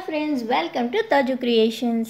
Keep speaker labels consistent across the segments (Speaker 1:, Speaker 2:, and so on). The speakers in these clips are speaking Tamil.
Speaker 1: ஃப்ரெண்ட்ஸ் வெல்கம் டு தஜு கிரியேஷன்ஸ்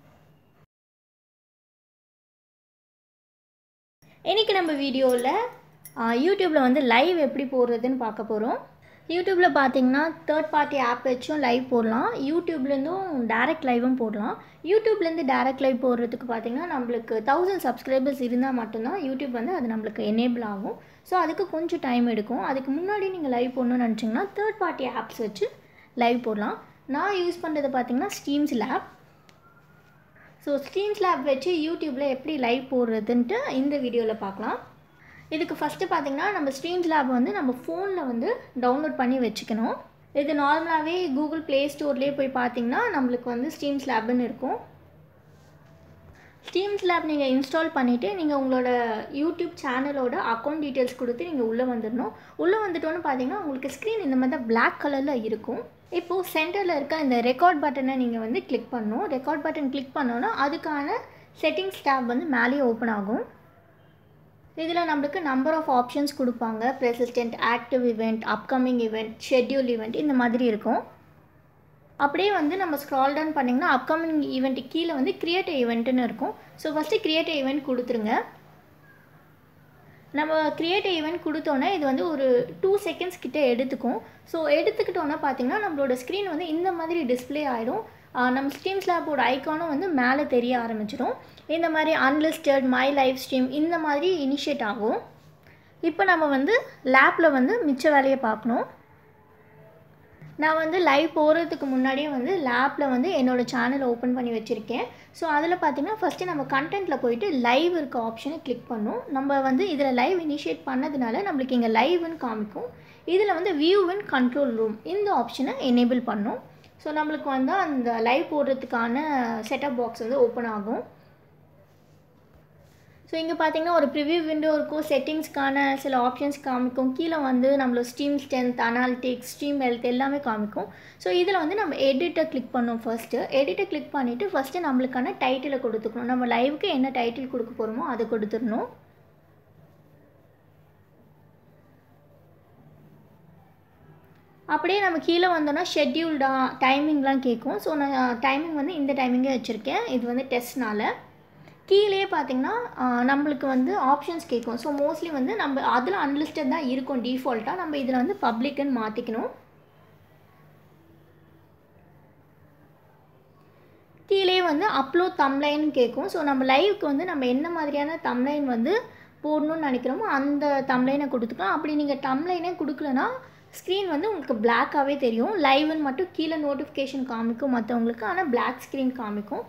Speaker 1: இன்றைக்கி நம்ம வீடியோவில் யூடியூப்பில் வந்து லைவ் எப்படி போடுறதுன்னு பார்க்க போகிறோம் யூடியூப்பில் பார்த்தீங்கன்னா தேர்ட் பார்ட்டி ஆப் வச்சும் லைவ் போடலாம் யூடியூப்லேருந்தும் டேரக்ட் லைவும் போடலாம் யூடியூப்லேருந்து டேரக்ட் லைவ் போடுறதுக்கு பார்த்தீங்கன்னா நம்மளுக்கு தௌசண்ட் சப்ஸ்கிரைபர்ஸ் இருந்தால் மட்டும்தான் யூடியூப் வந்து அது நம்மளுக்கு எனேபிள் ஆகும் ஸோ அதுக்கு கொஞ்சம் டைம் எடுக்கும் அதுக்கு முன்னாடி நீங்கள் லைவ் போடணும்னு நினச்சிங்கன்னா தேர்ட் பார்ட்டி ஆப்ஸ் வச்சு லைவ் போடலாம் நான் யூஸ் பண்ணுறது பார்த்தீங்கன்னா Streams Lab so Streams Lab வச்சு யூடியூப்பில் எப்படி லைவ் போடுறதுன்ட்டு இந்த வீடியோவில் பார்க்கலாம் இதுக்கு ஃபஸ்ட்டு பார்த்தீங்கன்னா நம்ம ஸ்ட்ரீம்ஸ் லேப் வந்து நம்ம ஃபோனில் வந்து டவுன்லோட் பண்ணி வச்சுக்கணும் இது நார்மலாகவே கூகுள் ப்ளே ஸ்டோர்லேயே போய் பார்த்தீங்கன்னா நம்மளுக்கு வந்து ஸ்டீம்ஸ் லேப்னு இருக்கும் ஸ்டீம்ஸ் லேப் நீங்கள் இன்ஸ்டால் பண்ணிவிட்டு நீங்கள் உங்களோட யூடியூப் சேனலோட அக்கௌண்ட் டீட்டெயில்ஸ் கொடுத்து நீங்கள் உள்ளே வந்துடணும் உள்ளே வந்துட்டோன்னு பார்த்தீங்கன்னா உங்களுக்கு ஸ்க்ரீன் இந்த மாதிரி தான் பிளாக் கலரில் இருக்கும் இப்போது சென்டரில் இருக்க இந்த ரெக்கார்ட் பட்டனை நீங்கள் வந்து கிளிக் பண்ணணும் ரெக்கார்ட் பட்டன் கிளிக் பண்ணோன்னா அதுக்கான செட்டிங்ஸ் டேப் வந்து மேலேயே ஓப்பன் ஆகும் இதில் நம்மளுக்கு நம்பர் ஆஃப் ஆப்ஷன்ஸ் கொடுப்பாங்க persistent active event upcoming event schedule event இந்த மாதிரி இருக்கும் அப்படியே வந்து நம்ம ஸ்க்ரால் டவுன் பண்ணிங்கன்னா அப்கமிங் ஈவெண்ட்டு கீழே வந்து கிரியேட் ஈவெண்ட்டுன்னு இருக்கும் ஸோ ஃபஸ்ட்டு கிரியேட் ஈவெண்ட் கொடுத்துருங்க நம்ம கிரியேட் ஈவெண்ட் கொடுத்தோன்னே இது வந்து ஒரு டூ செகண்ட்ஸ் கிட்டே எடுத்துக்கும் ஸோ எடுத்துக்கிட்டோன்னா பார்த்தீங்கன்னா நம்மளோட ஸ்க்ரீன் வந்து இந்த மாதிரி டிஸ்பிளே ஆகிடும் நம்ம ஸ்ட்ரீம் ஸ்லாப்போட ஐக்கானும் வந்து மேலே தெரிய ஆரம்பிச்சிடும் இந்த மாதிரி அன்லிஸ்டட் மை லைவ் ஸ்ட்ரீம் இந்த மாதிரி இனிஷியேட் ஆகும் இப்போ நம்ம வந்து லேப்பில் வந்து மிச்ச வேலையை பார்க்கணும் நான் வந்து லைவ் போகிறதுக்கு முன்னாடியே வந்து லேப்பில் வந்து என்னோடய சேனல் ஓப்பன் பண்ணி வச்சுருக்கேன் ஸோ அதில் பார்த்தீங்கன்னா ஃபஸ்ட்டு நம்ம கண்டென்ட்டில் போயிட்டு லைவ் இருக்க ஆப்ஷனை கிளிக் பண்ணோம் நம்ம வந்து இதில் லைவ் இனிஷியேட் பண்ணதுனால நம்மளுக்கு இங்கே லைவ்னு காமிக்கும் இதில் வந்து வியூ அண்ட் கண்ட்ரோல் ரூம் இந்த ஆப்ஷனை எனேபிள் பண்ணோம் ஸோ நம்மளுக்கு வந்து அந்த லைவ் போடுறதுக்கான செட்டப் பாக்ஸ் வந்து ஓப்பன் ஆகும் ஸோ இங்கே பார்த்தீங்கன்னா ஒரு ப்ரிவியூ விண்டோ இருக்கும் செட்டிங்ஸ்க்கான சில ஆப்ஷன்ஸ் காமிக்கும் கீழே வந்து நம்மளோட stream strength analytics stream health எல்லாமே காமிக்கும் ஸோ இதில் வந்து நம்ம எடிட்டை கிளிக் பண்ணோம் ஃபஸ்ட்டு எடிட்டை கிளிக் பண்ணிவிட்டு ஃபஸ்ட்டு நம்மளுக்கான டைட்டிலை கொடுத்துக்கணும் நம்ம லைவுக்கு என்ன டைட்டில் கொடுக்க போகிறோமோ அதை கொடுத்துடணும் அப்படியே நம்ம கீழே வந்தோன்னா ஷெட்யூல்டா டைமிங்லாம் கேட்கும் ஸோ நான் டைமிங் வந்து இந்த டைமிங்கே வச்சுருக்கேன் இது வந்து டெஸ்ட்னால் கீழே பார்த்தீங்கன்னா நம்மளுக்கு வந்து ஆப்ஷன்ஸ் கேட்கும் ஸோ மோஸ்ட்லி வந்து நம்ம அதில் அன்லிஸ்டட் தான் இருக்கும் டிஃபால்ட்டாக நம்ம இதில் வந்து பப்ளிக்னு மாற்றிக்கணும் கீழே வந்து அப்லோட் தம்லைன் கேட்கும் ஸோ நம்ம லைவுக்கு வந்து நம்ம என்ன மாதிரியான தம்லைன் வந்து போடணும்னு நினைக்கிறோமோ அந்த தம்லைனை கொடுத்துக்கலாம் அப்படி நீங்கள் தம்லைனே கொடுக்கலனா ஸ்க்ரீன் வந்து உங்களுக்கு பிளாக்காகவே தெரியும் லைவ்னு மட்டும் கீழே நோட்டிஃபிகேஷன் காமிக்கும் மற்றவங்களுக்கு ஆனால் பிளாக் ஸ்க்ரீன் காமிக்கும்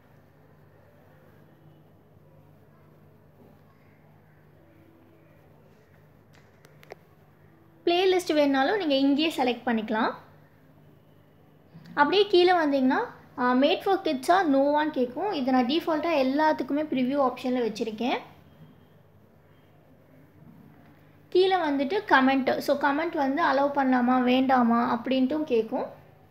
Speaker 1: பிளேலிஸ்ட் வேணுனாலும் நீங்கள் இங்கேயே செலக்ட் பண்ணிக்கலாம் அப்படியே கீழே வந்தீங்கன்னா மேட் ஃபார் கிட்ஸாக நோவான்னு கேட்கும் இதை நான் டிஃபால்ட்டாக எல்லாத்துக்குமே ப்ரிவ்யூ ஆப்ஷனில் வச்சுருக்கேன் கீழே வந்துட்டு கமெண்ட் ஸோ கமெண்ட் வந்து அலோவ் பண்ணலாமா வேண்டாமா அப்படின்ட்டும் கேட்கும்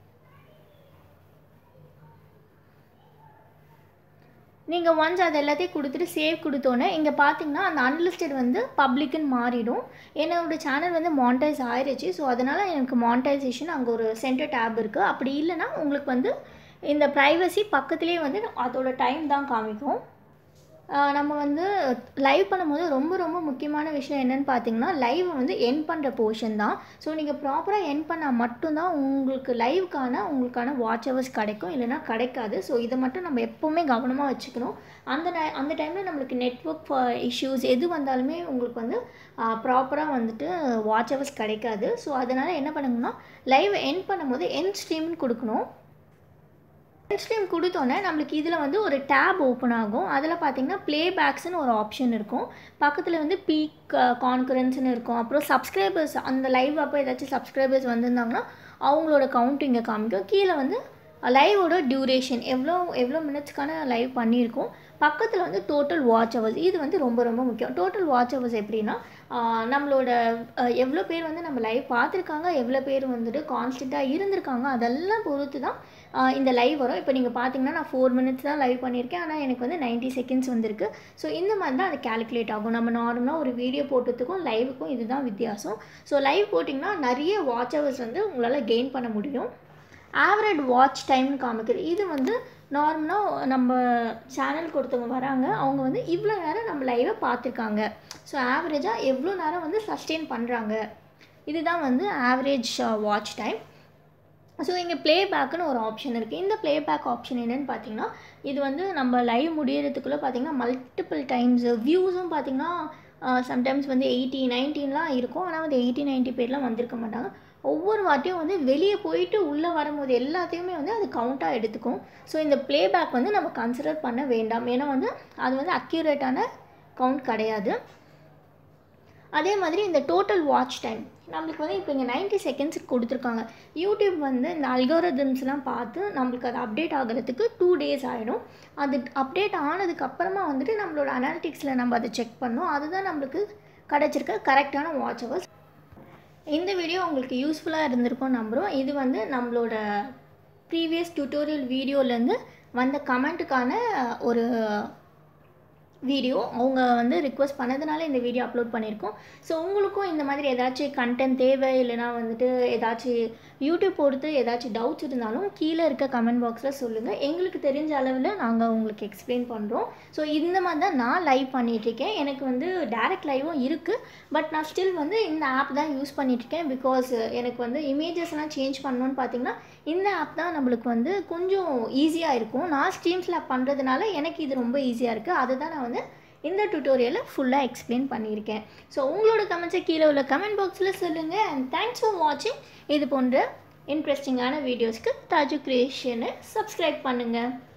Speaker 1: நீங்கள் ஒன்ஸ் அது எல்லாத்தையும் கொடுத்துட்டு சேவ் கொடுத்தோன்னே இங்கே பார்த்தீங்கன்னா அந்த அன்லிஸ்டட் வந்து பப்ளிக்குன்னு மாறிடும் என்னோடய சேனல் வந்து மானிட்டைஸ் ஆயிடுச்சு ஸோ அதனால் எனக்கு மானிட்டைசேஷன் அங்கே ஒரு சென்டர் டேப் இருக்குது அப்படி இல்லைன்னா உங்களுக்கு வந்து இந்த ப்ரைவசி பக்கத்துலேயே வந்து அதோட டைம் தான் காமிக்கும் நம்ம வந்து லைவ் பண்ணும்போது ரொம்ப ரொம்ப முக்கியமான விஷயம் என்னென்னு பார்த்தீங்கன்னா லைவ் வந்து என் பண்ணுற போர்ஷன் தான் ஸோ நீங்கள் ப்ராப்பராக என் பண்ணால் மட்டும்தான் உங்களுக்கு லைவுக்கான உங்களுக்கான வாட்ச் ஹவர்ஸ் கிடைக்கும் இல்லைனா கிடைக்காது ஸோ இதை மட்டும் நம்ம எப்போவுமே கவனமாக வச்சுக்கணும் அந்த நை அந்த டைமில் நம்மளுக்கு நெட்ஒர்க் இஷ்யூஸ் எது வந்தாலுமே உங்களுக்கு வந்து ப்ராப்பராக வந்துட்டு வாட்ச் ஹவர்ஸ் கிடைக்காது ஸோ அதனால் என்ன பண்ணுங்கன்னா லைவ் என் பண்ணும்போது என் ஸ்ட்ரீம்னு கொடுக்கணும் ஸ்ட்ரீம் கொடுத்தோன்னே நம்மளுக்கு இதில் வந்து ஒரு டேப் ஓப்பன் ஆகும் அதில் பார்த்தீங்கன்னா ப்ளேபேக்ஸ்னு ஒரு ஆப்ஷன் இருக்கும் பக்கத்தில் வந்து பீக் கான்குரன்ஸ்னு இருக்கும் அப்புறம் சப்ஸ்கிரைபர்ஸ் அந்த லைவ் அப்போ ஏதாச்சும் சப்ஸ்கிரைபர்ஸ் வந்திருந்தாங்கன்னா அவங்களோட கவுண்ட் இங்கே காமிக்கும் கீழே வந்து லைவோட டியூரேஷன் எவ்வளோ எவ்வளோ மினிட்ஸ்க்கான லைவ் பண்ணியிருக்கோம் பக்கத்தில் வந்து டோட்டல் வாட்ச் ஹவர்ஸ் இது வந்து ரொம்ப ரொம்ப முக்கியம் டோட்டல் வாட்ச் ஹவர்ஸ் எப்படின்னா நம்மளோட எவ்வளோ பேர் வந்து நம்ம லைவ் பார்த்துருக்காங்க எவ்வளோ பேர் வந்துட்டு கான்ஸ்டண்ட்டாக இருந்திருக்காங்க அதெல்லாம் பொறுத்து தான் இந்த லைவ் வரும் இப்போ நீங்கள் பார்த்தீங்கன்னா நான் ஃபோர் மினிட்ஸ் தான் லைவ் பண்ணியிருக்கேன் ஆனால் எனக்கு வந்து நைன்ட்டி செகண்ட்ஸ் வந்திருக்கு ஸோ இந்த மாதிரி தான் அது கேல்குலேட் ஆகும் நம்ம நார்மலாக ஒரு வீடியோ போட்டதுக்கும் லைவுக்கும் இதுதான் வித்தியாசம் ஸோ லைவ் போட்டிங்கன்னா நிறைய வாட்ச் ஹவர்ஸ் வந்து உங்களால் கெயின் பண்ண முடியும் ஆவரேஜ் வாட்ச் டைம்னு காமிக்குது இது வந்து நார்மலாக நம்ம சேனல் கொடுத்தவங்க வராங்க அவங்க வந்து இவ்வளோ நேரம் நம்ம லைவை பார்த்துருக்காங்க ஸோ ஆவரேஜாக எவ்வளோ நேரம் வந்து சஸ்டெயின் பண்ணுறாங்க இதுதான் வந்து ஆவரேஜ் வாட்ச் டைம் ஸோ இங்கே ப்ளேபேக்குன்னு ஒரு ஆப்ஷன் இருக்குது இந்த ப்ளேபேக் ஆப்ஷன் என்னென்னு பார்த்தீங்கன்னா இது வந்து நம்ம லைவ் முடியறதுக்குள்ளே பார்த்தீங்கன்னா மல்டிபிள் டைம்ஸ் வியூஸும் பார்த்தீங்கன்னா சம்டைம்ஸ் வந்து எயிட்டி நைன்டீன்லாம் இருக்கும் ஆனால் வந்து எயிட்டி நைன்ட்டி பேர்லாம் வந்திருக்க மாட்டாங்க ஒவ்வொரு வாட்டியும் வந்து வெளியே போயிட்டு உள்ளே வரும்போது எல்லாத்தையுமே வந்து அது கவுண்ட்டாக எடுத்துக்கும் ஸோ இந்த ப்ளேபேக் வந்து நம்ம கன்சிடர் பண்ண வேண்டாம் ஏன்னா வந்து அது வந்து அக்யூரேட்டான கவுண்ட் கிடையாது அதே மாதிரி இந்த டோட்டல் வாட்ச் டைம் நம்மளுக்கு வந்து இப்போ இங்கே நைன்ட்டி செகண்ட்ஸுக்கு கொடுத்துருக்காங்க யூடியூப் வந்து இந்த அல்கோரதம்ஸ்லாம் பார்த்து நம்மளுக்கு அது அப்டேட் ஆகிறதுக்கு டூ டேஸ் ஆகிடும் அது அப்டேட் ஆனதுக்கப்புறமா வந்துட்டு நம்மளோட அனாலிட்டிக்ஸில் நம்ம அதை செக் பண்ணோம் அதுதான் நம்மளுக்கு கிடச்சிருக்க கரெக்டான வாட்ச் ஹவர்ஸ் இந்த வீடியோ உங்களுக்கு யூஸ்ஃபுல்லாக இருந்திருக்கும் நம்புகிறோம் இது வந்து நம்மளோட ப்ரீவியஸ் டியூட்டோரியல் வீடியோலேருந்து வந்த கமெண்ட்டுக்கான ஒரு வீடியோ அவங்க வந்து ரிக்வஸ்ட் பண்ணதுனால இந்த வீடியோ அப்லோட் பண்ணியிருக்கோம் ஸோ உங்களுக்கும் இந்த மாதிரி ஏதாச்சும் கண்டென்ட் தேவை இல்லைனா வந்துட்டு ஏதாச்சும் யூடியூப் பொறுத்து ஏதாச்சும் டவுட்ஸ் இருந்தாலும் கீழே இருக்க கமெண்ட் பாக்ஸில் சொல்லுங்கள் எங்களுக்கு தெரிஞ்ச அளவில் நாங்கள் உங்களுக்கு எக்ஸ்பிளைன் பண்ணுறோம் ஸோ இந்த மாதிரி தான் நான் லைவ் பண்ணிகிட்ருக்கேன் எனக்கு வந்து டேரக்ட் லைவும் இருக்குது பட் நான் ஸ்டில் வந்து இந்த ஆப் தான் யூஸ் பண்ணிகிட்ருக்கேன் பிகாஸ் எனக்கு வந்து இமேஜஸ்லாம் சேஞ்ச் பண்ணணும்னு பார்த்தீங்கன்னா இந்த ஆப் தான் நம்மளுக்கு வந்து கொஞ்சம் ஈஸியாக இருக்கும் நான் ஸ்ட்ரீம்ஸில் பண்ணுறதுனால எனக்கு இது ரொம்ப ஈஸியாக இருக்குது அதுதான் நான் வந்து இந்த டுட்டோரியலை ஃபுல்லாக எக்ஸ்பிளைன் பண்ணியிருக்கேன் ஸோ உங்களோட கமெண்ட்ஸை கீழே உள்ள கமெண்ட் பாக்ஸில் சொல்லுங்கள் அண்ட் தேங்க்ஸ் ஃபார் வாட்சிங் இது போன்ற இன்ட்ரெஸ்டிங்கான வீடியோஸ்க்கு தாஜு கிரியேஷனை சப்ஸ்கிரைப் பண்ணுங்கள்